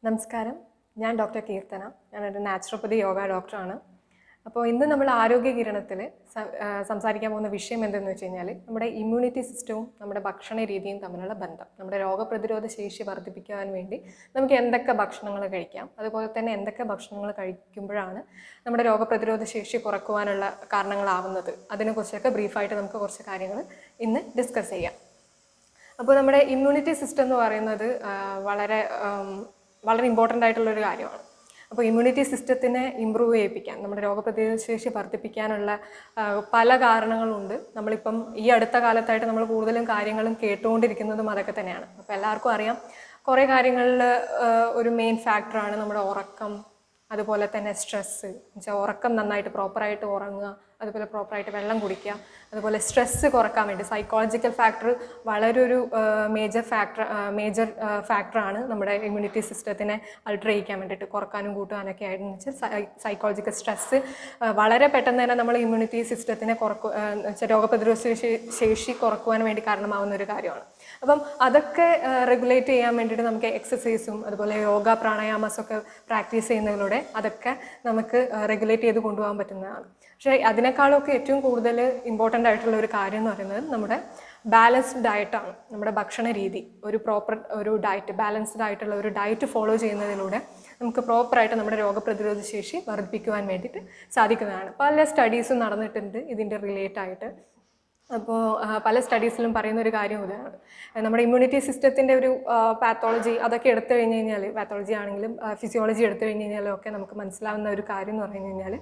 നമസ്കാരം ഞാൻ ഡോക്ടർ കീർത്തന ഞാനൊരു നാച്ചുറോപ്പതി യോഗ ഡോക്ടറാണ് അപ്പോൾ ഇന്ന് നമ്മൾ ആരോഗ്യ കിരണത്തിൽ സംസാരിക്കാൻ പോകുന്ന വിഷയം എന്തെന്ന് വെച്ച് കഴിഞ്ഞാൽ നമ്മുടെ ഇമ്മ്യൂണിറ്റി സിസ്റ്റവും നമ്മുടെ ഭക്ഷണ രീതിയും തമ്മിലുള്ള ബന്ധം നമ്മുടെ രോഗപ്രതിരോധ ശേഷി വർദ്ധിപ്പിക്കാൻ വേണ്ടി നമുക്ക് എന്തൊക്കെ ഭക്ഷണങ്ങൾ കഴിക്കാം അതുപോലെ തന്നെ എന്തൊക്കെ ഭക്ഷണങ്ങൾ കഴിക്കുമ്പോഴാണ് നമ്മുടെ രോഗപ്രതിരോധ ശേഷി കുറക്കുവാനുള്ള കാരണങ്ങളാവുന്നത് അതിനെക്കുറിച്ചൊക്കെ ബ്രീഫായിട്ട് നമുക്ക് കുറച്ച് കാര്യങ്ങൾ ഇന്ന് ഡിസ്കസ് ചെയ്യാം അപ്പോൾ നമ്മുടെ ഇമ്മ്യൂണിറ്റി സിസ്റ്റം എന്ന് പറയുന്നത് ആ, വളരെ ആം, വളരെ ഇമ്പോർട്ടൻ്റ് ആയിട്ടുള്ളൊരു കാര്യമാണ് അപ്പോൾ ഇമ്മ്യൂണിറ്റി സിസ്റ്റത്തിനെ ഇമ്പ്രൂവ് ചെയ്യിപ്പിക്കാൻ നമ്മുടെ രോഗപ്രതിരോധ ശേഷി വർദ്ധിപ്പിക്കാനുള്ള ആ, പല കാരണങ്ങളുണ്ട് നമ്മളിപ്പം ഈ അടുത്ത കാലത്തായിട്ട് നമ്മൾ കൂടുതലും കാര്യങ്ങളും കേട്ടുകൊണ്ടിരിക്കുന്നതും അതൊക്കെ തന്നെയാണ് അപ്പോൾ എല്ലാവർക്കും അറിയാം കുറേ കാര്യങ്ങളിൽ ഒരു മെയിൻ ഫാക്ടറാണ് നമ്മുടെ ഉറക്കം അതുപോലെ തന്നെ സ്ട്രെസ്സ് എന്നുവെച്ചാൽ ഉറക്കം നന്നായിട്ട് പ്രോപ്പറായിട്ട് ഉറങ്ങുക അതുപോലെ പ്രോപ്പറായിട്ട് വെള്ളം കുടിക്കുക അതുപോലെ സ്ട്രെസ്സ് കുറക്കാൻ വേണ്ടി സൈക്കോളജിക്കൽ ഫാക്ടർ വളരെ ഒരു മേജർ ഫാക്ടർ മേജർ ഫാക്ടറാണ് നമ്മുടെ ഇമ്മ്യൂണിറ്റി സിസ്റ്റത്തിനെ അൾട്ടർ ചെയ്യിക്കാൻ വേണ്ടിയിട്ട് കുറക്കാനും കൂട്ടാനൊക്കെ ആയിട്ട് വെച്ചാൽ സൈക്കോളജിക്കൽ സ്ട്രെസ്സ് വളരെ പെട്ടെന്ന് തന്നെ നമ്മൾ ഇമ്മ്യൂണിറ്റി സിസ്റ്റത്തിനെ കുറക്കു വെച്ചാൽ രോഗപ്രതിരോധ ശേഷി ശേഷി കുറക്കുവാൻ വേണ്ടി കാരണമാവുന്ന ഒരു കാര്യമാണ് അപ്പം അതൊക്കെ റെഗുലേറ്റ് ചെയ്യാൻ വേണ്ടിയിട്ട് നമുക്ക് എക്സസൈസും അതുപോലെ യോഗ പ്രാണായാമസ് ഒക്കെ പ്രാക്ടീസ് ചെയ്യുന്നതിലൂടെ അതൊക്കെ നമുക്ക് റെഗുലേറ്റ് ചെയ്ത് കൊണ്ടുപോകാൻ പറ്റുന്നതാണ് പക്ഷേ അതിനേക്കാളൊക്കെ ഏറ്റവും കൂടുതൽ ഇമ്പോർട്ടൻ്റ് ആയിട്ടുള്ള ഒരു കാര്യം എന്ന് പറയുന്നത് നമ്മുടെ ബാലൻസ്ഡ് ഡയറ്റാണ് നമ്മുടെ ഭക്ഷണ രീതി ഒരു പ്രോപ്പർ ഒരു ഡയറ്റ് ബാലൻസ്ഡ് ആയിട്ടുള്ള ഒരു ഡയറ്റ് ഫോളോ ചെയ്യുന്നതിലൂടെ നമുക്ക് പ്രോപ്പറായിട്ട് നമ്മുടെ രോഗപ്രതിരോധ ശേഷി വർദ്ധിപ്പിക്കുവാൻ വേണ്ടിയിട്ട് സാധിക്കുന്നതാണ് പല സ്റ്റഡീസും നടന്നിട്ടുണ്ട് ഇതിൻ്റെ റിലേറ്റ് ആയിട്ട് അപ്പോൾ പല സ്റ്റഡീസിലും പറയുന്ന ഒരു കാര്യം ഇതാണ് നമ്മുടെ ഇമ്മ്യൂണിറ്റി സിസ്റ്റത്തിൻ്റെ ഒരു പാത്തോളജി അതൊക്കെ എടുത്തു കഴിഞ്ഞ് കഴിഞ്ഞാൽ പാത്തോളജി ആണെങ്കിലും ഫിസിയോളജി എടുത്തു കഴിഞ്ഞ് കഴിഞ്ഞാലും ഒക്കെ നമുക്ക് മനസ്സിലാവുന്ന ഒരു കാര്യം എന്ന് പറഞ്ഞു കഴിഞ്ഞാൽ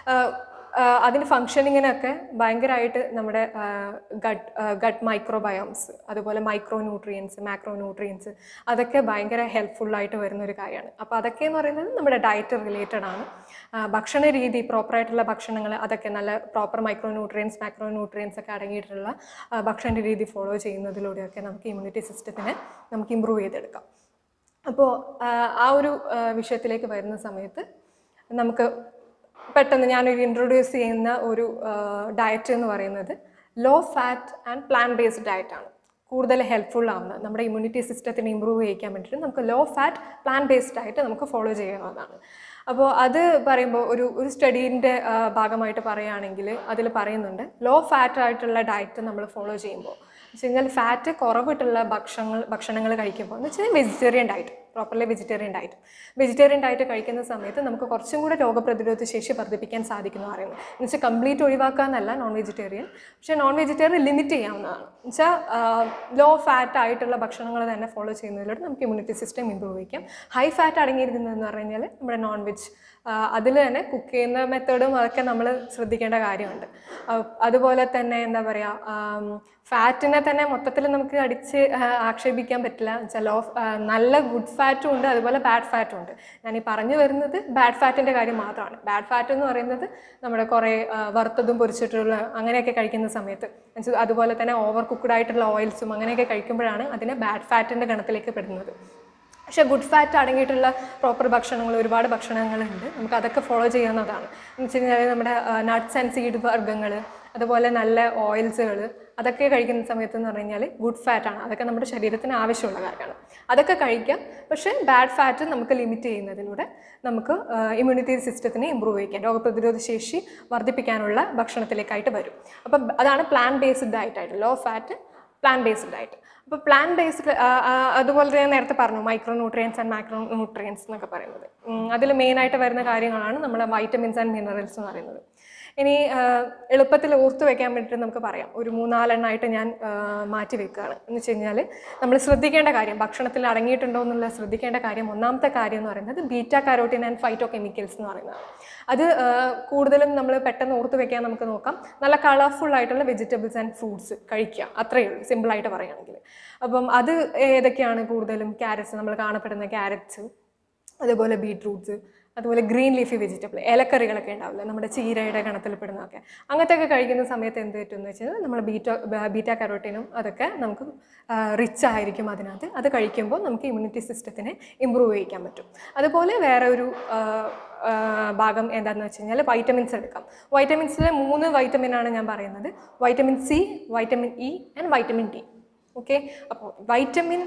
അതിൻ്റെ ഫങ്ഷനിങ്ങിനൊക്കെ ഭയങ്കരമായിട്ട് നമ്മുടെ ഗട്ട് ഗട്ട് മൈക്രോബയോംസ് അതുപോലെ മൈക്രോ ന്യൂട്രിയൻസ് മാക്രോ ന്യൂട്രിയൻസ് അതൊക്കെ ഭയങ്കര ഹെൽപ്ഫുള്ളായിട്ട് വരുന്ന ഒരു കാര്യമാണ് അപ്പോൾ അതൊക്കെ എന്ന് പറയുന്നത് നമ്മുടെ ഡയറ്റ് റിലേറ്റഡ് ആണ് ആ, ഭക്ഷണ രീതി പ്രോപ്പറായിട്ടുള്ള ഭക്ഷണങ്ങൾ അതൊക്കെ നല്ല proper micronutrients macronutrients ഒക്കെ അടങ്ങിയിട്ടുള്ള ആ, ഭക്ഷണ രീതി ഫോളോ ചെയ്യുന്നതിലൂടെയൊക്കെ നമുക്ക് ഇമ്മ്യൂണിറ്റി സിസ്റ്റത്തിനെ നമുക്ക് ഇമ്പ്രൂവ് ചെയ്തെടുക്കാം അപ്പോൾ ആ ഒരു ആ, വിഷയത്തിലേക്ക് വരുന്ന സമയത്ത് നമുക്ക് പെട്ടെന്ന് ഞാനൊരു ഇൻട്രൊഡ്യൂസ് ചെയ്യുന്ന ഒരു ഡയറ്റ് എന്ന് പറയുന്നത് low fat and plant based ഡയറ്റാണ് കൂടുതൽ ഹെൽപ്ഫുൾ ആവുന്നത് നമ്മുടെ ഇമ്മ്യൂണിറ്റി സിസ്റ്റത്തിനെ ഇമ്പ്രൂവ് ചെയ്യിക്കാൻ വേണ്ടിയിട്ട് നമുക്ക് ലോ ഫാറ്റ് പ്ലാൻ ബേസ്ഡ് ആയിട്ട് നമുക്ക് ഫോളോ ചെയ്യാവുന്നതാണ് അപ്പോൾ അത് പറയുമ്പോൾ ഒരു ഒരു സ്റ്റഡീൻ്റെ ഭാഗമായിട്ട് പറയുകയാണെങ്കിൽ അതിൽ പറയുന്നുണ്ട് ലോ ഫാറ്റ് ആയിട്ടുള്ള ഡയറ്റ് നമ്മൾ ഫോളോ ചെയ്യുമ്പോൾ വെച്ച് കഴിഞ്ഞാൽ ഫാറ്റ് കുറവിട്ടുള്ള ഭക്ഷണങ്ങൾ ഭക്ഷണങ്ങൾ കഴിക്കുമ്പോൾ എന്ന് വെച്ചാൽ vegetarian diet properly vegetarian diet vegetarian diet കഴിക്കുന്ന സമയത്ത് നമുക്ക് കുറച്ചും കൂടെ രോഗപ്രതിരോധ ശേഷി വർദ്ധിപ്പിക്കാൻ സാധിക്കുന്നു പറയുന്നത് എന്ന് വെച്ചാൽ കംപ്ലീറ്റ് ഒഴിവാക്കാന്നല്ല നോൺ വെജിറ്റേറിയൻ പക്ഷേ നോൺ വെജിറ്റേറിയൻ ലിമിറ്റ് ചെയ്യാവുന്നതാണ് എന്ന് വെച്ചാൽ ലോ ഫാറ്റ് ആയിട്ടുള്ള ഭക്ഷണങ്ങൾ തന്നെ ഫോളോ ചെയ്യുന്നതിലൂടെ നമുക്ക് ഇമ്മ്യൂണിറ്റി സിസ്റ്റം ഇമ്പ്രൂവ് ചെയ്യിക്കാം ഹൈ ഫാറ്റ് അടങ്ങിയിരിക്കുന്നതെന്ന് പറഞ്ഞു കഴിഞ്ഞാൽ നമ്മുടെ നോൺ വെജ് അതിൽ തന്നെ കുക്ക് ചെയ്യുന്ന മെത്തേഡും അതൊക്കെ നമ്മൾ ശ്രദ്ധിക്കേണ്ട കാര്യമുണ്ട് ആ, അതുപോലെ തന്നെ എന്താ പറയുക ഫാറ്റിനെ തന്നെ മൊത്തത്തിൽ നമുക്ക് അടിച്ച് ആ, ആക്ഷേപിക്കാൻ പറ്റില്ല വെച്ചാൽ ലോ നല്ല ഗുഡ് ഫാറ്റും ഉണ്ട് അതുപോലെ ബാഡ് ഫാറ്റും ഉണ്ട് ഞാൻ ഈ പറഞ്ഞു വരുന്നത് ബാഡ് ഫാറ്റിൻ്റെ കാര്യം മാത്രമാണ് ബാഡ് ഫാറ്റ് എന്ന് പറയുന്നത് നമ്മുടെ കുറേ ആ, വറുത്തതും പൊരിച്ചിട്ടുള്ള അങ്ങനെയൊക്കെ കഴിക്കുന്ന സമയത്ത് എന്നുവെച്ചാൽ അതുപോലെ തന്നെ ഓവർ കുക്ക്ഡ് ആയിട്ടുള്ള ഓയിൽസും അങ്ങനെയൊക്കെ കഴിക്കുമ്പോഴാണ് അതിനെ ബാഡ് ഫാറ്റിൻ്റെ ഗണത്തിലേക്ക് പെടുന്നത് പക്ഷേ ഗുഡ് ഫാറ്റ് അടങ്ങിയിട്ടുള്ള പ്രോപ്പർ ഭക്ഷണങ്ങൾ ഒരുപാട് ഭക്ഷണങ്ങളുണ്ട് നമുക്ക് അതൊക്കെ ഫോളോ ചെയ്യുന്നതാണ് എന്ന് വെച്ച് കഴിഞ്ഞാൽ നമ്മുടെ നട്ട്സ് ആൻഡ് സീഡ് വർഗ്ഗങ്ങൾ അതുപോലെ നല്ല ഓയിൽസുകൾ അതൊക്കെ കഴിക്കുന്ന സമയത്ത് എന്ന് പറഞ്ഞു കഴിഞ്ഞാൽ ഗുഡ് ഫാറ്റാണ് അതൊക്കെ നമ്മുടെ ശരീരത്തിന് ആവശ്യമുള്ള കാര്യമാണ് അതൊക്കെ കഴിക്കാം പക്ഷേ ബാഡ് ഫാറ്റ് നമുക്ക് ലിമിറ്റ് ചെയ്യുന്നതിലൂടെ നമുക്ക് ഇമ്മ്യൂണിറ്റി സിസ്റ്റത്തിനെ ഇമ്പ്രൂവ് ചെയ്യിക്കാം രോഗപ്രതിരോധ ശേഷി വർദ്ധിപ്പിക്കാനുള്ള ഭക്ഷണത്തിലേക്കായിട്ട് വരും അപ്പം അതാണ് പ്ലാൻ ബേസ്ഡ് ഡയറ്റായിട്ട് low fat plant based diet അപ്പോൾ പ്ലാൻ ബേസ്ഡ് അതുപോലെ തന്നെ നേരത്തെ പറഞ്ഞു micronutrients and macronutrients എന്നൊക്കെ പറയുന്നത് അതിൽ മെയിനായിട്ട് വരുന്ന കാര്യങ്ങളാണ് നമ്മുടെ വൈറ്റമിൻസ് ആൻഡ് മിനറൽസ് എന്ന് പറയുന്നത് ഇനി ആ, എളുപ്പത്തിൽ ഓർത്ത് വെക്കാൻ വേണ്ടിയിട്ട് നമുക്ക് പറയാം ഒരു മൂന്നാലെണ്ണമായിട്ട് ഞാൻ ആ, മാറ്റി വെക്കുകയാണ് എന്ന് വെച്ച് കഴിഞ്ഞാൽ നമ്മൾ ശ്രദ്ധിക്കേണ്ട കാര്യം ഭക്ഷണത്തിൽ അടങ്ങിയിട്ടുണ്ടോ എന്നുള്ള ശ്രദ്ധിക്കേണ്ട കാര്യം ഒന്നാമത്തെ കാര്യം എന്ന് പറയുന്നത് beta carotene and phytochemicals എന്ന് പറയുന്നതാണ് അത് ആ, കൂടുതലും നമ്മൾ പെട്ടെന്ന് ഓർത്ത് വെക്കാൻ നമുക്ക് നോക്കാം നല്ല കളർഫുൾ ആയിട്ടുള്ള വെജിറ്റബിൾസ് ആൻഡ് ഫ്രൂട്ട്സ് കഴിക്കുക അത്രയേ ഉള്ളൂ സിമ്പിളായിട്ട് പറയുകയാണെങ്കിൽ അപ്പം അത് ഏതൊക്കെയാണ് കൂടുതലും ക്യാരറ്റ്സ് നമ്മൾ കാണപ്പെടുന്ന ക്യാരറ്റ്സ് അതുപോലെ ബീട്രൂട്ട്സ് അതുപോലെ ഗ്രീൻ ലീഫി വെജിറ്റബിൾ ഇലക്കറികളൊക്കെ ഉണ്ടാവില്ല നമ്മുടെ ചീരയുടെ ഗണത്തിൽ പെടുന്നതൊക്കെ അങ്ങനത്തെ ഒക്കെ കഴിക്കുന്ന സമയത്ത് എന്ത് പറ്റുമെന്ന് വെച്ചാൽ നമ്മൾ ബീറ്റോ ബീറ്റ കരോട്ടിനും അതൊക്കെ നമുക്ക് റിച്ച് ആയിരിക്കും അതിനകത്ത് അത് കഴിക്കുമ്പോൾ നമുക്ക് ഇമ്മ്യൂണിറ്റി സിസ്റ്റത്തിനെ ഇമ്പ്രൂവ് ചെയ്യിക്കാൻ പറ്റും അതുപോലെ വേറെ ഒരു ആ, ആ, ഭാഗം എന്താണെന്ന് വെച്ച് കഴിഞ്ഞാൽ വൈറ്റമിൻസ് എടുക്കാം വൈറ്റമിൻസിലെ മൂന്ന് വൈറ്റമിനാണ് ഞാൻ പറയുന്നത് vitamin C vitamin E and vitamin D okay അപ്പോൾ വൈറ്റമിൻ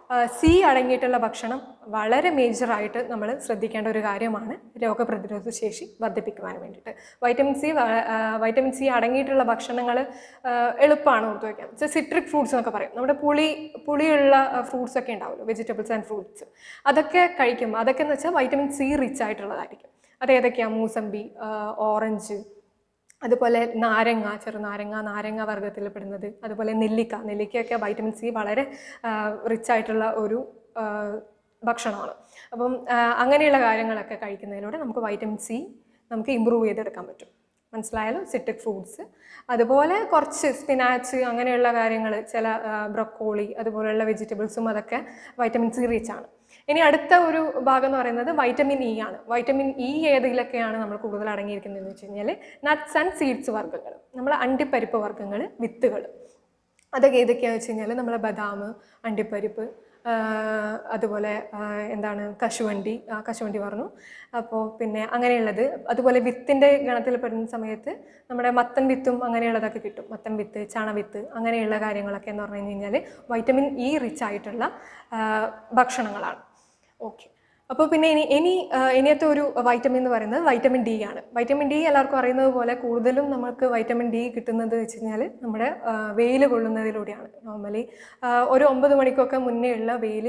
സി അടങ്ങിയിട്ടുള്ള ഭക്ഷണം വളരെ മേജറായിട്ട് നമ്മൾ ശ്രദ്ധിക്കേണ്ട ഒരു കാര്യമാണ് രോഗപ്രതിരോധ ശേഷി വർദ്ധിപ്പിക്കുവാൻ വേണ്ടിയിട്ട് വൈറ്റമിൻ സി വൈറ്റമിൻ സി അടങ്ങിയിട്ടുള്ള ഭക്ഷണങ്ങൾ എളുപ്പമാണ് ഓർത്ത് വയ്ക്കാൻ സിട്രിക് ഫ്രൂട്ട്സ് എന്നൊക്കെ പറയും നമ്മുടെ പുളി പുളിയുള്ള ഫ്രൂട്ട്സ് ഒക്കെ ഉണ്ടാവുമല്ലോ വെജിറ്റബിൾസ് ആൻഡ് ഫ്രൂട്ട്സ് അതൊക്കെ കഴിക്കുമ്പോൾ അതൊക്കെ എന്ന് വെച്ചാൽ വൈറ്റമിൻ സി റിച്ച് ആയിട്ടുള്ളതായിരിക്കും അത് ഏതൊക്കെയാണ് മൂസമ്പി ഓറഞ്ച് അതുപോലെ നാരങ്ങ ചെറുനാരങ്ങ നാരങ്ങ വർഗ്ഗത്തിൽ പെടുന്നത് അതുപോലെ നെല്ലിക്ക നെല്ലിക്കയൊക്കെ വൈറ്റമിൻ സി വളരെ റിച്ച് ആയിട്ടുള്ള ഒരു ആ, ഭക്ഷണമാണ് അപ്പം ആ, അങ്ങനെയുള്ള കാര്യങ്ങളൊക്കെ കഴിക്കുന്നതിലൂടെ നമുക്ക് വൈറ്റമിൻ സി നമുക്ക് ഇമ്പ്രൂവ് ചെയ്തെടുക്കാൻ പറ്റും മനസ്സിലായാലോ സിട്രിക് ഫ്രൂട്ട്സ് അതുപോലെ കുറച്ച് സ്പിനാച്ച് അങ്ങനെയുള്ള കാര്യങ്ങൾ ചില ബ്രൊക്കോളി അതുപോലെയുള്ള വെജിറ്റബിൾസും അതൊക്കെ വൈറ്റമിൻ സി റിച്ച് ആണ് ഇനി അടുത്ത ഒരു ഭാഗം എന്ന് പറയുന്നത് വൈറ്റമിൻ ഇ ആണ് വൈറ്റമിൻ ഇ ഏതിലൊക്കെയാണ് നമ്മൾ കൂടുതൽ അടങ്ങിയിരിക്കുന്നതെന്ന് വെച്ച് കഴിഞ്ഞാൽ നട്ട്സ് ആൻഡ് സീഡ്സ് വർഗ്ഗങ്ങൾ നമ്മൾ അണ്ടിപ്പരിപ്പ് വർഗ്ഗങ്ങൾ വിത്തുകൾ അതൊക്കെ ഏതൊക്കെയാണെന്ന് വെച്ച് കഴിഞ്ഞാൽ നമ്മളെ ബദാം അണ്ടിപ്പരിപ്പ് ആ, അതുപോലെ ആ, എന്താണ് കശുവണ്ടി ആ, കശുവണ്ടി പറഞ്ഞു അപ്പോൾ പിന്നെ അങ്ങനെയുള്ളത് അതുപോലെ വിത്തിൻ്റെ ഗണത്തിൽ പെടുന്ന സമയത്ത് നമ്മുടെ മത്തൻ വിത്തും അങ്ങനെയുള്ളതൊക്കെ കിട്ടും മത്തൻ വിത്ത് ചണവിത്ത് അങ്ങനെയുള്ള കാര്യങ്ങളൊക്കെ എന്ന് പറഞ്ഞു കഴിഞ്ഞാൽ വൈറ്റമിൻ ഇ റിച്ച് ആയിട്ടുള്ള ആ, ഭക്ഷണങ്ങളാണ് ഓക്കെ അപ്പോൾ പിന്നെ ഇനി ഇനി ആ, ഇനിയത്തെ ഒരു വൈറ്റമിൻ എന്ന് പറയുന്നത് വൈറ്റമിൻ ഡി ആണ് വൈറ്റമിൻ ഡി എല്ലാവർക്കും അറിയുന്നത് പോലെ കൂടുതലും നമുക്ക് വൈറ്റമിൻ ഡി കിട്ടുന്നത് വെച്ച് കഴിഞ്ഞാൽ നമ്മുടെ വെയിൽ കൊള്ളുന്നതിലൂടെയാണ് നോർമലി ഒരു ഒമ്പത് മണിക്കൊക്കെ മുന്നേ ഉള്ള വെയിൽ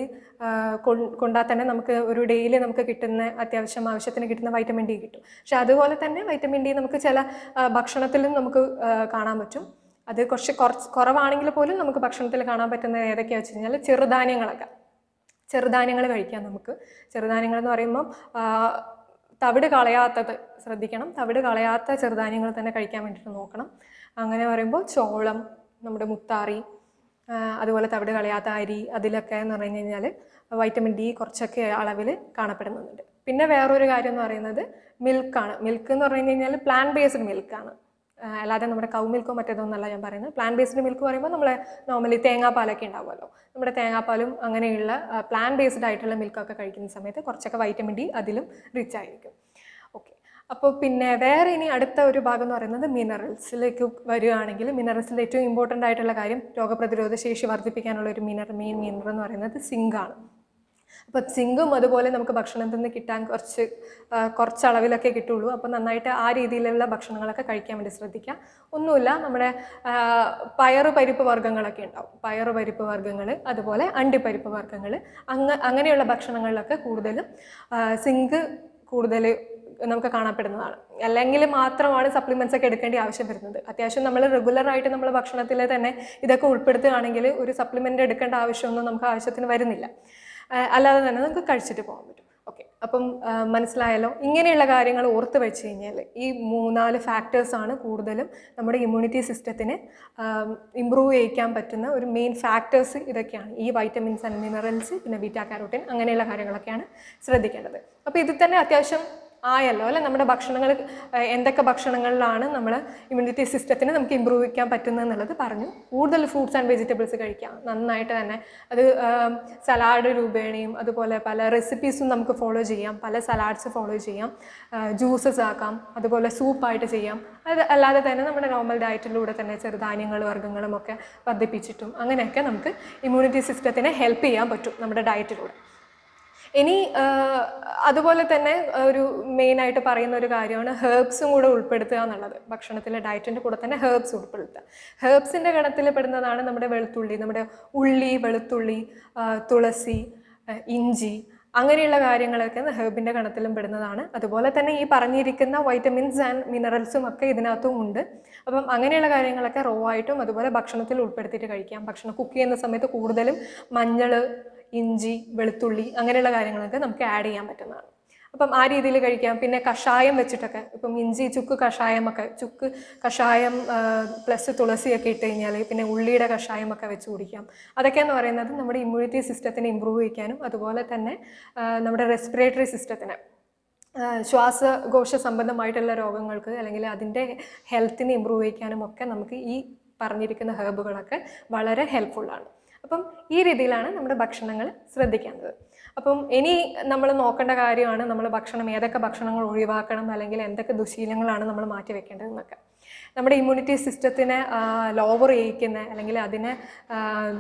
കൊണ്ടാൽ തന്നെ നമുക്ക് ഒരു ഡെയിലി നമുക്ക് കിട്ടുന്ന അത്യാവശ്യം ആവശ്യത്തിന് കിട്ടുന്ന വൈറ്റമിൻ ഡി കിട്ടും പക്ഷെ അതുപോലെ തന്നെ വൈറ്റമിൻ ഡി നമുക്ക് ചില ആ, ഭക്ഷണത്തിലും നമുക്ക് ആ, കാണാൻ പറ്റും അത് കുറച്ച് കുറച്ച് കുറവാണെങ്കിൽ പോലും നമുക്ക് ഭക്ഷണത്തിൽ കാണാൻ പറ്റുന്നത് ഏതൊക്കെയാണെന്ന് വെച്ച് കഴിഞ്ഞാൽ ചെറുധാന്യങ്ങളൊക്കെ ചെറുധാന്യങ്ങൾ കഴിക്കാം നമുക്ക് ചെറുധാന്യങ്ങൾ എന്ന് പറയുമ്പം ആ, തവിട് കളയാത്തത് ശ്രദ്ധിക്കണം തവിട് കളയാത്ത ചെറുധാന്യങ്ങൾ തന്നെ കഴിക്കാൻ വേണ്ടിയിട്ട് നോക്കണം അങ്ങനെ പറയുമ്പോൾ ചോളം നമ്മുടെ മുത്താറി ആ, അതുപോലെ തവിട് കളയാത്ത അരി അതിലൊക്കെ എന്ന് പറഞ്ഞു കഴിഞ്ഞാൽ വൈറ്റമിൻ ഡി കുറച്ചൊക്കെ അളവിൽ കാണപ്പെടുന്നുണ്ട് പിന്നെ വേറൊരു കാര്യം എന്ന് പറയുന്നത് മിൽക്കാണ് മിൽക്ക് എന്ന് പറഞ്ഞു കഴിഞ്ഞാൽ പ്ലാൻ ബേസ്ഡ് മിൽക്കാണ് ആഹ് അല്ലാതെ നമ്മുടെ കൗ മിൽക്കോ മറ്റേതൊന്നല്ല ഞാൻ പറയുന്നത് പ്ലാൻ ബേസ്ഡ് മിൽക്ക് പറയുമ്പോൾ നമ്മൾ നോർമലി തേങ്ങാപ്പാലൊക്കെ ഉണ്ടാവുമല്ലോ നമ്മുടെ തേങ്ങാപ്പാലും അങ്ങനെയുള്ള പ്ലാൻ ബേസ്ഡ് ആയിട്ടുള്ള മിൽക്കൊക്കെ കഴിക്കുന്ന സമയത്ത് കുറച്ചൊക്കെ വൈറ്റമിൻ ഡി അതിലും റിച്ച് ആയിരിക്കും ഓക്കെ അപ്പോൾ പിന്നെ വേറെ ഇനി അടുത്ത ഒരു ഭാഗം എന്ന് പറയുന്നത് മിനറൽസിലേക്ക് വരികയാണെങ്കിൽ മിനറൽസിൽ ഏറ്റവും ഇമ്പോർട്ടൻ്റ് ആയിട്ടുള്ള കാര്യം രോഗപ്രതിരോധ ശേഷി വർദ്ധിപ്പിക്കാനുള്ള ഒരു മിനറൽ മെയിൻ മിനറൽ എന്ന് പറയുന്നത് സിങ്കാണ് അപ്പോൾ സിങ്കും അതുപോലെ നമുക്ക് ഭക്ഷണത്തിൽ നിന്ന് കിട്ടാൻ കുറച്ച് ആ, കുറച്ച് അളവിലൊക്കെ കിട്ടുള്ളൂ അപ്പോൾ നന്നായിട്ട് ആ രീതിയിലുള്ള ഭക്ഷണങ്ങളൊക്കെ കഴിക്കാൻ വേണ്ടി ശ്രദ്ധിക്കുക ഒന്നുമില്ല നമ്മുടെ ആ, പയറ് പരിപ്പ് വർഗ്ഗങ്ങളൊക്കെ ഉണ്ടാവും പയറ് പരിപ്പ് വർഗ്ഗങ്ങൾ അതുപോലെ അണ്ടിപ്പരിപ്പ് വർഗ്ഗങ്ങൾ അങ്ങ അങ്ങനെയുള്ള ഭക്ഷണങ്ങളിലൊക്കെ കൂടുതലും സിങ്ക് കൂടുതൽ നമുക്ക് കാണപ്പെടുന്നതാണ് അല്ലെങ്കിൽ മാത്രമാണ് സപ്ലിമെൻറ്റ്സ് ഒക്കെ എടുക്കേണ്ട ആവശ്യം വരുന്നത് അത്യാവശ്യം നമ്മൾ റെഗുലർ ആയിട്ട് നമ്മൾ ഭക്ഷണത്തിൽ തന്നെ ഇതൊക്കെ ഉൾപ്പെടുത്തുകയാണെങ്കിൽ ഒരു സപ്ലിമെൻ്റ് എടുക്കേണ്ട ആവശ്യമൊന്നും നമുക്ക് ആവശ്യത്തിന് വരുന്നില്ല ആ, അല്ലാതെ തന്നെ നമുക്ക് കഴിച്ചിട്ട് പോകാൻ പറ്റും ഓക്കെ അപ്പം ആ, മനസ്സിലായല്ലോ ഇങ്ങനെയുള്ള കാര്യങ്ങൾ ഓർത്ത് വെച്ച് കഴിഞ്ഞാൽ ഈ മൂന്നാല് ഫാക്ടേഴ്സാണ് കൂടുതലും നമ്മുടെ ഇമ്മ്യൂണിറ്റി സിസ്റ്റത്തിനെ ഇമ്പ്രൂവ് ചെയ്യിക്കാൻ പറ്റുന്ന ഒരു മെയിൻ ഫാക്ടേഴ്സ് ഇതൊക്കെയാണ് ഈ വൈറ്റമിൻസ് ആൻഡ് മിനറൽസ് പിന്നെ ബീറ്റാ കാരോട്ടിൻ അങ്ങനെയുള്ള കാര്യങ്ങളൊക്കെയാണ് ശ്രദ്ധിക്കേണ്ടത് അപ്പോൾ ഇതിൽ തന്നെ അത്യാവശ്യം ആയല്ലോ അല്ലെ നമ്മുടെ ഭക്ഷണങ്ങൾ ഏഹ്, എന്തൊക്കെ ഭക്ഷണങ്ങളിലാണ് നമ്മൾ ഇമ്മ്യൂണിറ്റി സിസ്റ്റത്തിന് നമുക്ക് ഇമ്പ്രൂവ് ചെയ്യാൻ പറ്റുന്നത് എന്നുള്ളത് പറഞ്ഞു കൂടുതൽ ഫ്രൂട്ട്സ് ആൻഡ് വെജിറ്റബിൾസ് കഴിക്കാം നന്നായിട്ട് തന്നെ അത് സലാഡ് രൂപേണയും അതുപോലെ പല റെസിപ്പീസും നമുക്ക് ഫോളോ ചെയ്യാം പല സലാഡ്സ് ഫോളോ ചെയ്യാം ജ്യൂസസ് ആക്കാം അതുപോലെ സൂപ്പായിട്ട് ചെയ്യാം അത് അല്ലാതെ തന്നെ നമ്മുടെ നോർമൽ ഡയറ്റിലൂടെ തന്നെ ചെറുധാന്യങ്ങൾ വർഗ്ഗങ്ങളും ഒക്കെ വർദ്ധിപ്പിച്ചിട്ടും അങ്ങനെയൊക്കെ നമുക്ക് ഇമ്മ്യൂണിറ്റി സിസ്റ്റത്തിനെ ഹെൽപ്പ് ചെയ്യാൻ പറ്റും നമ്മുടെ ഡയറ്റിലൂടെ ഇനി ആ, അതുപോലെ തന്നെ ഒരു മെയിനായിട്ട് പറയുന്ന ഒരു കാര്യമാണ് ഹേർബ്സും കൂടെ ഉൾപ്പെടുത്തുക എന്നുള്ളത് ഭക്ഷണത്തിലെ ഡയറ്റിൻ്റെ കൂടെ തന്നെ ഹേർബ്സ് ഉൾപ്പെടുത്തുക ഹേർബ്സിൻ്റെ ഗണത്തിൽ പെടുന്നതാണ് നമ്മുടെ വെളുത്തുള്ളി നമ്മുടെ ഉള്ളി വെളുത്തുള്ളി ആ, തുളസി ആ, ഇഞ്ചി അങ്ങനെയുള്ള കാര്യങ്ങളൊക്കെ ഹേർബിൻ്റെ ഗണത്തിലും പെടുന്നതാണ് അതുപോലെ തന്നെ ഈ പറഞ്ഞിരിക്കുന്ന വൈറ്റമിൻസ് ആൻഡ് മിനറൽസും ഒക്കെ ഇതിനകത്തും ഉണ്ട് അപ്പം അങ്ങനെയുള്ള കാര്യങ്ങളൊക്കെ റോ ആയിട്ടും അതുപോലെ ഭക്ഷണത്തിൽ ഉൾപ്പെടുത്തിയിട്ട് കഴിക്കാം ഭക്ഷണം കുക്ക് ചെയ്യുന്ന സമയത്ത് കൂടുതലും മഞ്ഞൾ ഇഞ്ചി വെളുത്തുള്ളി അങ്ങനെയുള്ള കാര്യങ്ങളൊക്കെ നമുക്ക് ആഡ് ചെയ്യാൻ പറ്റുന്നതാണ് അപ്പം ആ രീതിയിൽ കഴിക്കാം പിന്നെ കഷായം വെച്ചിട്ടൊക്കെ ഇപ്പം ഇഞ്ചി ചുക്ക് കഷായമൊക്കെ ചുക്ക് കഷായം പ്ലസ് തുളസിയൊക്കെ ഇട്ട് കഴിഞ്ഞാൽ പിന്നെ ഉള്ളിയുടെ കഷായമൊക്കെ വെച്ച് കുടിക്കാം അതൊക്കെ എന്ന് പറയുന്നത് നമ്മുടെ ഇമ്മ്യൂണിറ്റി സിസ്റ്റത്തിനെ ഇമ്പ്രൂവ് ചെയ്യിക്കാനും അതുപോലെ തന്നെ ആ, നമ്മുടെ റെസ്പിറേറ്ററി സിസ്റ്റത്തിനെ ആ, ശ്വാസകോശ സംബന്ധമായിട്ടുള്ള രോഗങ്ങൾക്ക് അല്ലെങ്കിൽ അതിൻ്റെ ഹെൽത്തിനെ ഇമ്പ്രൂവ് ചെയ്യിക്കാനും ഒക്കെ നമുക്ക് ഈ പറഞ്ഞിരിക്കുന്ന ഹെർബുകളൊക്കെ വളരെ ഹെൽപ്ഫുള്ളാണ് അപ്പം ഈ രീതിയിലാണ് നമ്മുടെ ഭക്ഷണങ്ങൾ ശ്രദ്ധിക്കേണ്ടത് അപ്പം ഇനി നമ്മൾ നോക്കേണ്ട കാര്യമാണ് നമ്മൾ ഭക്ഷണം ഏതൊക്കെ ഭക്ഷണങ്ങൾ ഒഴിവാക്കണം അല്ലെങ്കിൽ എന്തൊക്കെ ദുശീലങ്ങളാണ് നമ്മൾ മാറ്റി വെക്കേണ്ടതെന്നൊക്കെ നമ്മുടെ ഇമ്മ്യൂണിറ്റി സിസ്റ്റത്തിനെ ലോവർ ചെയ്യിക്കുന്ന അല്ലെങ്കിൽ അതിനെ ആ,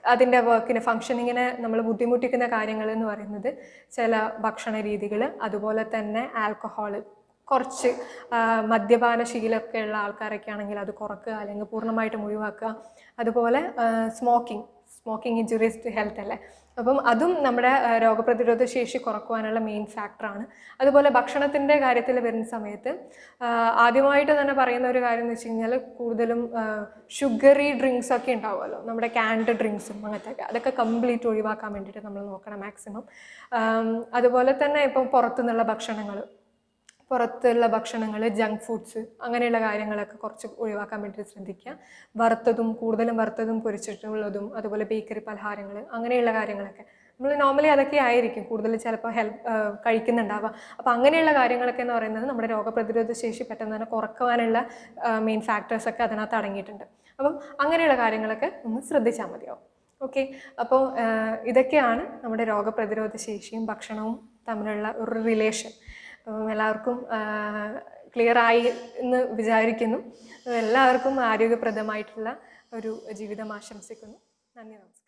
അതിൻ്റെ വർക്കിന് ഫങ്ഷനിങ്ങിനെ നമ്മൾ ബുദ്ധിമുട്ടിക്കുന്ന കാര്യങ്ങൾ എന്ന് പറയുന്നത് ചില ഭക്ഷണ രീതികൾ അതുപോലെ തന്നെ ആൽക്കഹോൾ കുറച്ച് ആ, മദ്യപാന ശീലമൊക്കെ ഉള്ള ആൾക്കാരൊക്കെ ആണെങ്കിൽ അത് കുറക്കുക അല്ലെങ്കിൽ പൂർണ്ണമായിട്ടും ഒഴിവാക്കുക അതുപോലെ smoking smoking injurious to health അല്ലേ അപ്പം അതും നമ്മുടെ ആ, രോഗപ്രതിരോധ ശേഷി കുറക്കുവാനുള്ള മെയിൻ ഫാക്ടറാണ് അതുപോലെ ഭക്ഷണത്തിൻ്റെ കാര്യത്തിൽ വരുന്ന സമയത്ത് ആ, ആദ്യമായിട്ട് തന്നെ പറയുന്ന ഒരു കാര്യം എന്ന് വെച്ച് കഴിഞ്ഞാൽ കൂടുതലും ഷുഗറി ഡ്രിങ്ക്സ് ഒക്കെ ഉണ്ടാവുമല്ലോ നമ്മുടെ ക്യാൻഡ് ഡ്രിങ്ക്സും അങ്ങനത്തെ ഒക്കെ അതൊക്കെ കംപ്ലീറ്റ് ഒഴിവാക്കാൻ വേണ്ടിയിട്ട് നമ്മൾ നോക്കണം മാക്സിമം അതുപോലെ തന്നെ ഇപ്പം പുറത്തുനിന്നുള്ള ഭക്ഷണങ്ങൾ പുറത്തുള്ള ഭക്ഷണങ്ങൾ ജങ്ക് ഫുഡ്സ് അങ്ങനെയുള്ള കാര്യങ്ങളൊക്കെ കുറച്ച് ഒഴിവാക്കാൻ വേണ്ടി ശ്രദ്ധിക്കുക വറുത്തതും കൂടുതലും വറുത്തതും പൊരിച്ചിട്ടുള്ളതും അതുപോലെ ബേക്കറി പലഹാരങ്ങൾ അങ്ങനെയുള്ള കാര്യങ്ങളൊക്കെ നമ്മൾ നോർമലി അതൊക്കെ ആയിരിക്കും കൂടുതൽ ചിലപ്പോൾ ഹെൽപ്പ് കഴിക്കുന്നുണ്ടാവുക അപ്പോൾ അങ്ങനെയുള്ള കാര്യങ്ങളൊക്കെ എന്ന് പറയുന്നത് നമ്മുടെ രോഗപ്രതിരോധ ശേഷി പെട്ടെന്ന് തന്നെ കുറക്കുവാനുള്ള മെയിൻ ഫാക്ടേഴ്സൊക്കെ അതിനകത്ത് അടങ്ങിയിട്ടുണ്ട് അപ്പം അങ്ങനെയുള്ള കാര്യങ്ങളൊക്കെ ഒന്ന് ശ്രദ്ധിച്ചാൽ മതിയാവും ഓക്കെ അപ്പോൾ ഇതൊക്കെയാണ് നമ്മുടെ രോഗപ്രതിരോധ ശേഷിയും ഭക്ഷണവും തമ്മിലുള്ള ഒരു റിലേഷൻ അപ്പം എല്ലാവർക്കും ക്ലിയർ ആയി എന്ന് വിചാരിക്കുന്നു എല്ലാവർക്കും ആരോഗ്യപ്രദമായിട്ടുള്ള ഒരു ജീവിതം ആശംസിക്കുന്നു നന്ദി നമസ്കാരം